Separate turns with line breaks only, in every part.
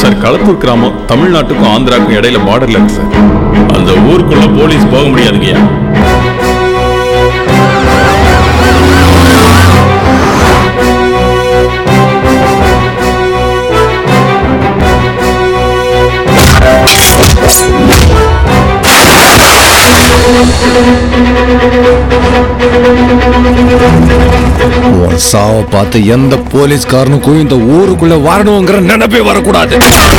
sir Kalathur கிராமம் தமிழ்நாட்டுக்கும் ஆந்திராவுக்கும் இடையில பார்டர்ல இருக்கு சார் அந்த ஊருக்குள்ள போலீஸ் போக முடியாதுங்கய்யா
உன் சாவை பார்த்து எந்த போலீஸ்காரனுக்கும் இந்த ஊருக்குள்ள வரணுங்கிற நினைப்பே வரக்கூடாது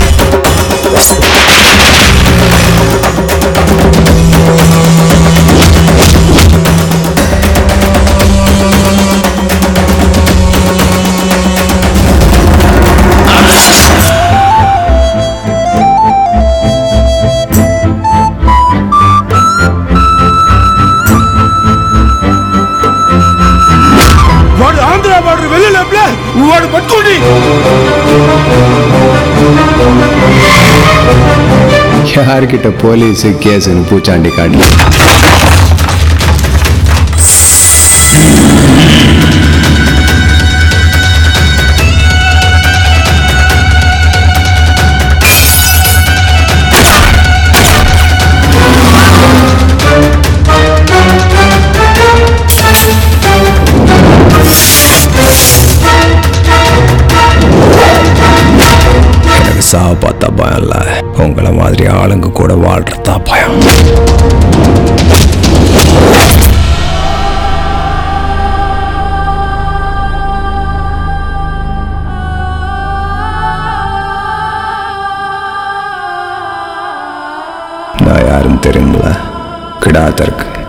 వాడు ఆంధ్ర బార్డర్ వెళ్ళలేపులే వాడు పట్టుకోండి
யார்கிட்ட போலீஸ் கேஸ்னு பூச்சாண்டி காட்டல எனக்கு சாவை பார்த்தா பயம் இல்ல உங்களை மாதிரி ஆளுங்க கூட வாழ்றதா பயம் நான் யாருன்னு தெரியுங்களா கிடாத்தருக்கு